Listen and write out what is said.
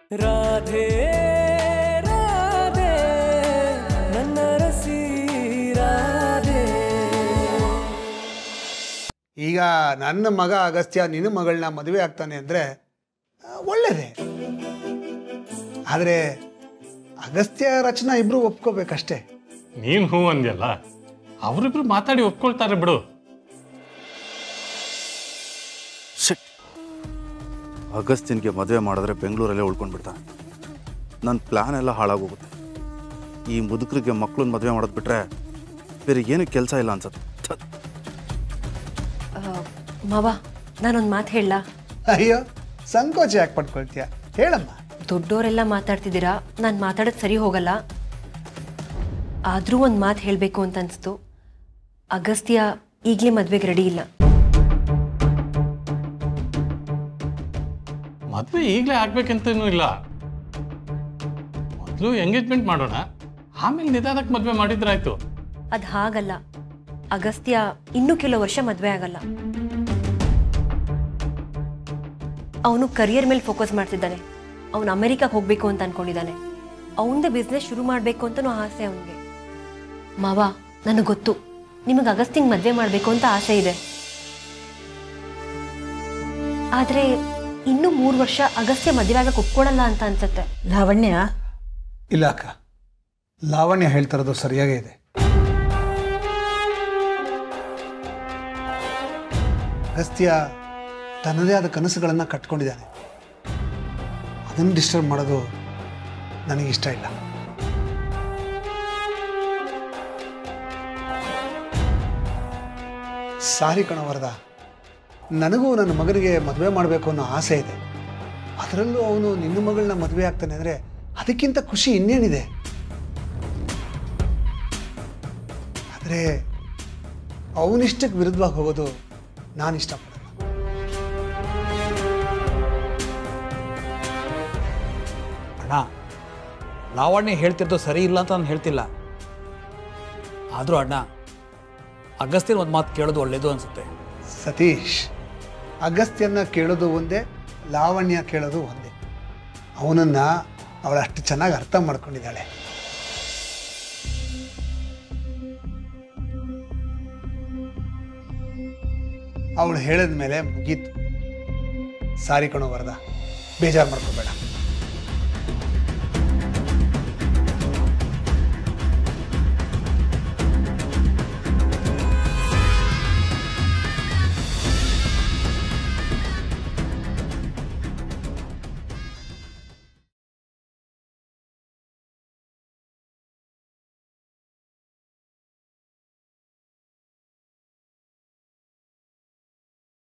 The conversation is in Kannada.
ರಾಧೆ ರಾಧೆ ನನ್ನ ರಸಿ ರಾಧೆ ಈಗ ನನ್ನ ಮಗ ಅಗಸ್ತ್ಯ ನಿನ್ನ ಮಗಳನ್ನ ಮದುವೆ ಆಗ್ತಾನೆ ಅಂದರೆ ಒಳ್ಳೇದೇ ಆದರೆ ಅಗಸ್ತ್ಯ ರಚನಾ ಇಬ್ಬರು ಒಪ್ಕೋಬೇಕಷ್ಟೇ ನೀನು ಹೂ ಅಂದ್ಯಲ್ಲ ಅವರಿಬ್ರು ಮಾತಾಡಿ ಒಪ್ಕೊಳ್ತಾರೆ ಬಿಡು ಶಿಟ್ ಅಗಸ್ತಿನ್ಗೆ ಮದುವೆ ಮಾಡಿದ್ರೆ ಬೆಂಗಳೂರಲ್ಲೇ ಉಳ್ಕೊಂಡ್ಬಿಡ್ತಾನೆ ನನ್ನ ಪ್ಲ್ಯಾನ್ ಎಲ್ಲ ಹಾಳಾಗೋಗುತ್ತೆ ಈ ಮುದುಕರಿಗೆ ಮಕ್ಕಳನ್ನ ಮದುವೆ ಮಾಡೋದು ಬಿಟ್ರೆ ಬೇರೆ ಏನು ಕೆಲಸ ಇಲ್ಲ ಅನ್ಸತ್ತೆ ಥ. ಮಾವ ನಾನೊಂದು ಮಾತು ಹೇಳಲಾ ಅಯ್ಯೋ ಸಂಕೋಚ ಯಾಕೆ ಪಡ್ಕೊಳ್ತೀಯ ಹೇಳಮ್ಮ ದೊಡ್ಡೋರೆಲ್ಲ ಮಾತಾಡ್ತಿದ್ದೀರಾ ನಾನು ಮಾತಾಡೋದು ಸರಿ ಹೋಗಲ್ಲ ಆದರೂ ಒಂದು ಮಾತು ಹೇಳಬೇಕು ಅಂತ ಅನಿಸ್ತು ಅಗಸ್ತ್ಯ ಈಗಲೇ ಮದುವೆಗೆ ರೆಡಿ ಇಲ್ಲ ಮದುವೆ ಈಗಲೇ ಆಗ್ಬೇಕಂತನೂ ಇಲ್ಲ ಮೊದಲು ಎಂಗೇಜ್ಮೆಂಟ್ ಮಾಡೋಣ ಆಮೇಲೆ ನಿಧಾನಕ್ಕೆ ಮದುವೆ ಮಾಡಿದ್ರಾಯ್ತು ಅದು ಹಾಗಲ್ಲ ಅಗಸ್ತ್ಯ ಇನ್ನೂ ಕೆಲವು ವರ್ಷ ಮದುವೆ ಆಗಲ್ಲ ಅವನು ಕರಿಯರ್ ಮೇಲೆ ಫೋಕಸ್ ಮಾಡ್ತಿದ್ದಾನೆ ಅವನು ಅಮೆರಿಕಕ್ಕೆ ಹೋಗಬೇಕು ಅಂತ ಅನ್ಕೊಂಡಿದ್ದಾನೆ ಅವನದೇ ಬಿಸ್ನೆಸ್ ಶುರು ಮಾಡಬೇಕು ಅಂತನೂ ಆಸೆ ಅವನಿಗೆ ಮಾವ ನನಗೆ ಗೊತ್ತು ನಿಮಗೆ ಅಗಸ್ತಿಂಗ್ ಮದುವೆ ಮಾಡಬೇಕು ಅಂತ ಆಸೆ ಇದೆ ಆದರೆ ಇನ್ನೂ ಮೂರು ವರ್ಷ ಅಗಸ್ತ್ಯ ಮದುವೆ ಆಗಕ್ಕೆ ಒಪ್ಕೊಳ್ಳಲ್ಲ ಅಂತ ಅನ್ಸುತ್ತೆ ಲಾವಣ್ಯ ಇಲ್ಲ ಅಕ್ಕ ಲಾವಣ್ಯ ಹೇಳ್ತಿರೋದು ಸರಿಯಾಗೇ ಇದೆ ಅಗಸ್ತ್ಯ ತನ್ನದೇ ಆದ ಕನಸುಗಳನ್ನು ಕಟ್ಕೊಂಡಿದ್ದಾನೆ ಅದನ್ನು ಡಿಸ್ಟರ್ಬ್ ಮಾಡೋದು ನನಗೆ ಇಷ್ಟ ಇಲ್ಲ ಸಾರಿ ಕಣ ವರದ ನನಗೂ ನನ್ನ ಮಗನಿಗೆ ಮದುವೆ ಮಾಡಬೇಕು ಅನ್ನೋ ಆಸೆ ಇದೆ ಅದರಲ್ಲೂ ಅವನು ನಿನ್ನ ಮಗಳನ್ನ ಮದುವೆ ಆಗ್ತಾನೆ ಅಂದರೆ ಅದಕ್ಕಿಂತ ಖುಷಿ ಇನ್ನೇನಿದೆ ಆದರೆ ಅವನಿಷ್ಟಕ್ಕೆ ವಿರುದ್ಧವಾಗಿ ಹೋಗೋದು ನಾನು ಇಷ್ಟಪಡಲ್ಲ ಅಣ್ಣ ಲಾವಣ್ಯ ಹೇಳ್ತಿದ್ದು ಸರಿ ಇಲ್ಲ ಅಂತ ನಾನು ಹೇಳ್ತಿಲ್ಲ ಆದರೂ ಅಣ್ಣ ಅಗಸ್ತ್ಯನ ಒಂದು ಮಾತು ಕೇಳೋದು ಒಳ್ಳೇದು ಅನಿಸುತ್ತೆ ಸತೀಶ್ ಅಗಸ್ತ್ಯನ ಕೇಳೋದು ಒಂದೇ ಲಾವಣ್ಯ ಕೇಳೋದು ಒಂದೇ ಅವನನ್ನ ಅವಳು ಅಷ್ಟು ಚೆನ್ನಾಗಿ ಅರ್ಥ ಮಾಡ್ಕೊಂಡಿದ್ದಾಳೆ ಅವಳು ಹೇಳಿದ ಮೇಲೆ ಮುಗೀತು ಸಾರಿ ಕಣೋ ವರದ ಬೇಜಾರು ಮಾಡ್ಕೋಬೇಡ